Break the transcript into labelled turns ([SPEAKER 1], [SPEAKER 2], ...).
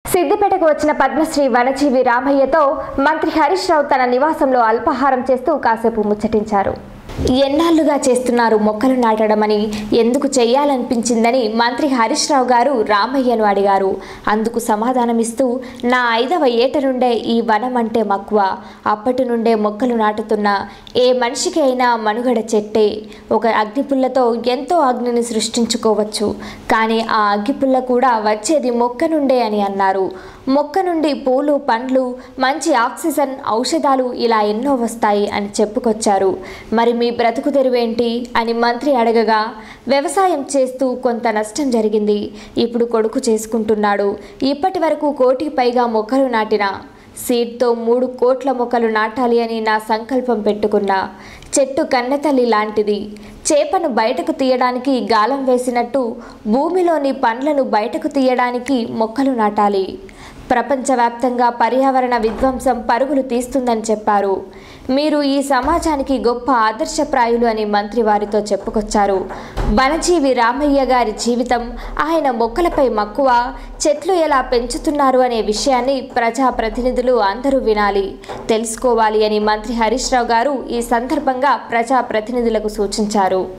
[SPEAKER 1] సిద్దిపేటకు వచ్చిన పద్మశ్రీ వనజీవి రామయ్యతో మంత్రి హరీష్ రావు తన నివాసంలో అల్పాహారం చేస్తూ కాసేపు ముచ్చటించారు ఎన్నాళ్లుగా చేస్తున్నారు మొక్కలు నాటడమని ఎందుకు చేయాలనిపించిందని మంత్రి హరీష్ రావు గారు రామయ్యను అడిగారు అందుకు సమాధానమిస్తూ నా ఐదవ ఏట నుండే ఈ వనం అంటే మక్కువ అప్పటి నుండే మొక్కలు నాటుతున్న ఏ మనిషికి అయినా మనుగడ చెట్టే ఒక అగ్నిపుల్లతో ఎంతో అగ్నిని సృష్టించుకోవచ్చు కానీ ఆ అగ్గిపుల్ల కూడా వచ్చేది మొక్క నుండే అని అన్నారు మొక్క నుండి పూలు పండ్లు మంచి ఆక్సిజన్ ఔషధాలు ఇలా ఎన్నో వస్తాయి అని చెప్పుకొచ్చారు మరి మీ బ్రతుకు తెరువేంటి అని మంత్రి అడగగా వ్యవసాయం చేస్తూ కొంత నష్టం జరిగింది ఇప్పుడు కొడుకు చేసుకుంటున్నాడు ఇప్పటి వరకు కోటికి పైగా మొక్కలు నాటిన సీడ్తో మూడు కోట్ల మొక్కలు నాటాలి అని నా సంకల్పం పెట్టుకున్నా చెట్టు కన్నెతల్లి లాంటిది చేపను బయటకు తీయడానికి గాలం వేసినట్టు భూమిలోని పండ్లను బయటకు తీయడానికి మొక్కలు నాటాలి ప్రపంచవ్యాప్తంగా పర్యావరణ విధ్వంసం పరుగులు తీస్తుందని చెప్పారు మీరు ఈ సమాజానికి గొప్ప ఆదర్శప్రాయులు అని మంత్రి వారితో చెప్పుకొచ్చారు వనజీవి రామయ్య గారి జీవితం ఆయన మొక్కలపై మక్కువ చెట్లు ఎలా పెంచుతున్నారు అనే విషయాన్ని ప్రజాప్రతినిధులు అందరూ వినాలి తెలుసుకోవాలి అని మంత్రి హరీష్ రావు గారు ఈ సందర్భంగా ప్రజాప్రతినిధులకు సూచించారు